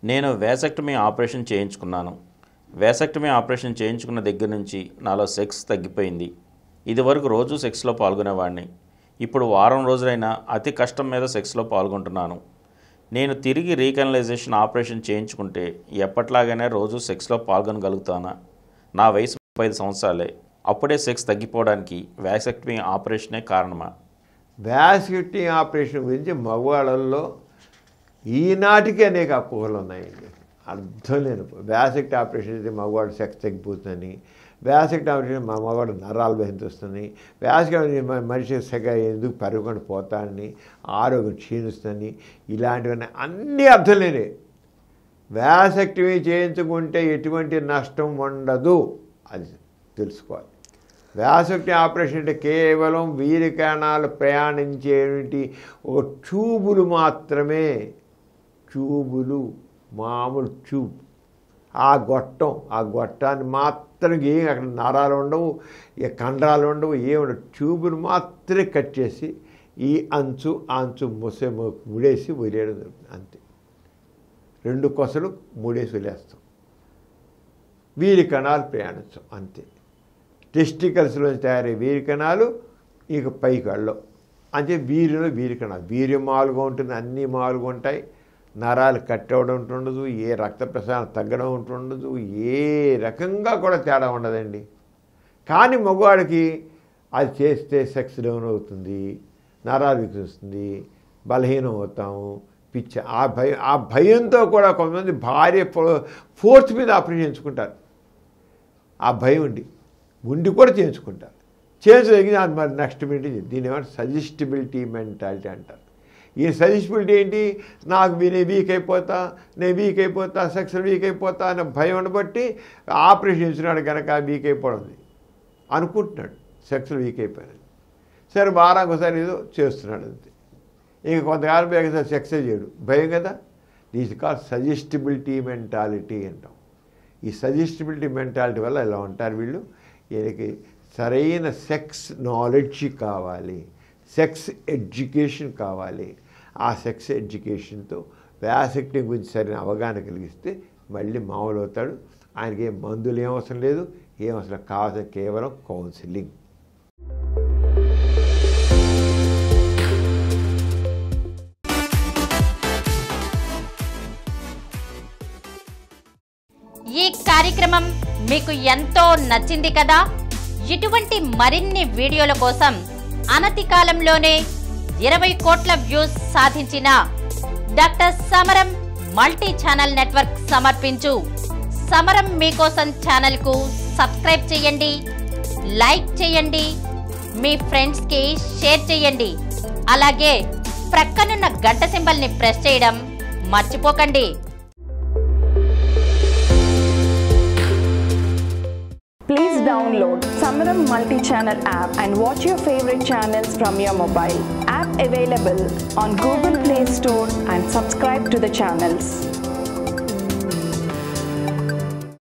నేను vasectomy operation చేయించుకున్నాను vasectomy operation చేయించుకున్న దగ్గర నుంచి నాలో సెక్స్ తగ్గిపోయింది ఇదివరకు రోజు సెక్స్లో పాల్గొనేవాడిని ఇప్పుడు వారం రోజులైనా అతి కష్టం మీద సెక్స్లో పాల్గొంటున్నాను నేను తిరిగి రీకనలైజేషన్ ఆపరేషన్ చేయించుకుంటే ఎప్పట్లాగానే రోజు సెక్స్లో పాల్గొనగలుగుతానా నా వయసు ముప్పై ఐదు సంవత్సరాలే అప్పుడే సెక్స్ తగ్గిపోవడానికి వ్యాసెక్టమీ ఆపరేషనే కారణమా వ్యాసిటీ ఆపరేషన్ గురించి మగవాళ్ళల్లో ఈనాటికి అనేక అపోహలు ఉన్నాయండి అర్థం లేని వ్యాసెక్ట్ ఆపరేషన్ అయితే మగవాడు సెక్స్ తగ్గిపోతుందని వ్యాసెక్ట్ ఆపరేషన్ మా మగవాడు నరాలు బహింతుంది వ్యాసెక్ట్ మనిషి సెగ ఎందుకు పెరగకుండా పోతాడని ఆరోగ్యం క్షీణిస్తుందని ఇలాంటివన్నీ అన్నీ అర్థం లేని వ్యాసెక్టమీ చేయించుకుంటే ఎటువంటి నష్టం ఉండదు అది తెలుసుకోవాలి వ్యాసక్తి ఆపరేషన్ అంటే కేవలం వీరికణాలు ప్రయాణించేటి ఒక ట్యూబులు మాత్రమే ట్యూబులు మామూలు ట్యూబ్ ఆ గొట్టం ఆ గొట్టాన్ని మాత్రం ఏం అక్కడ నరాలు ఉండవు ఇక కండరాలు ఉండవు ఏముండవు ట్యూబులు మాత్రమే కట్ చేసి ఈ అంచు ఆ అంచు ముసే ముడేసి వదిలేయడం జరుగుతుంది అంతే రెండు కొసలు మూడేసి వదిలేస్తాం వీరి కణాలు ప్రయాణించం అంతే టెస్టికల్స్లో తయారయ్యే వీరి కణాలు ఇక పైకి వెళ్ళవు అంటే వీరిలో వీరి కణాలు వీరి మాలుగా ఉంటుంది అన్ని మాలుగా ఉంటాయి నరాలు కట్టవడం ఉంటుండదు ఏ రక్త ప్రసారం తగ్గడం ఉంటుండదు ఏ రకంగా కూడా తేడా ఉండదండి కానీ మగవాడికి అది చేస్తే సెక్స్ డౌన్ అవుతుంది నరాలు వికసిస్తుంది బలహీనం అవుతాము పిచ్చ ఆ భయం ఆ భయంతో కూడా కొంతమంది భార్య ఫోర్త్ మీద ఆపరేషన్ చేయించుకుంటారు ఆ భయం ఉండి ఉండి కూడా చేయించుకుంటారు చేయించదగిన అది మరి నెక్స్ట్ మీటింగ్ దీని ఏమంటే సజెస్టిబిలిటీ మెంటాలిటీ అంటారు ఈ సజెస్టిబిలిటీ ఏంటి నాకు నేను వీక్ అయిపోతా నేను వీక్ అయిపోతా సెక్స్ వీక్ అయిపోతా అనే భయం ఉండబట్టి ఆపరేషన్ చేసినాడు కనుక వీక్ అయిపోవడం అనుకుంటున్నాడు సెక్స్ వీక్ అయిపోయినది సరే వారానికి ఒకసారి ఏదో చేస్తున్నాడు అంతే ఇంక కొంతకాలం పోయాక సెక్స్ చేయడు భయం కదా దీస్ కాల్ సజెస్టిబిలిటీ మెంటాలిటీ అంటాం ఈ సజెస్టిబిలిటీ మెంటాలిటీ వల్ల ఇలా ఉంటారు వీళ్ళు వీళ్ళకి సరైన సెక్స్ నాలెడ్జ్ కావాలి సెక్స్ ఎడ్యుకేషన్ కావాలి ఆ సెక్స్ ఎడ్యుకేషన్తో వ్యాసక్తి గురించి సరైన అవగాహన కలిగిస్తే మళ్ళీ మామూలు అవుతాడు ఆయనకి ఏం మందులు ఏం అవసరం లేదు ఏం అవసరం కావాల్సిన కేవలం కౌన్సిలింగ్ ఈ కార్యక్రమం మీకు ఎంతో నచ్చింది కదా ఇటువంటి మరిన్ని వీడియోల కోసం అనతి కాలంలోనే ఇరవై కోట్ల వ్యూస్ సాధించిన డాక్టర్ సమరం మల్టీ ఛానల్ నెట్వర్క్ సమర్పించు సమరం మీకోసం ఛానల్కు సబ్స్క్రైబ్ చేయండి లైక్ చేయండి మీ ఫ్రెండ్స్కి షేర్ చేయండి అలాగే ప్రక్కనున్న గంట సింబల్ని ప్రెస్ చేయడం మర్చిపోకండి Please download Samaram multi-channel app and watch your favorite channels from your mobile. App available on Google Play Store and subscribe to the channels.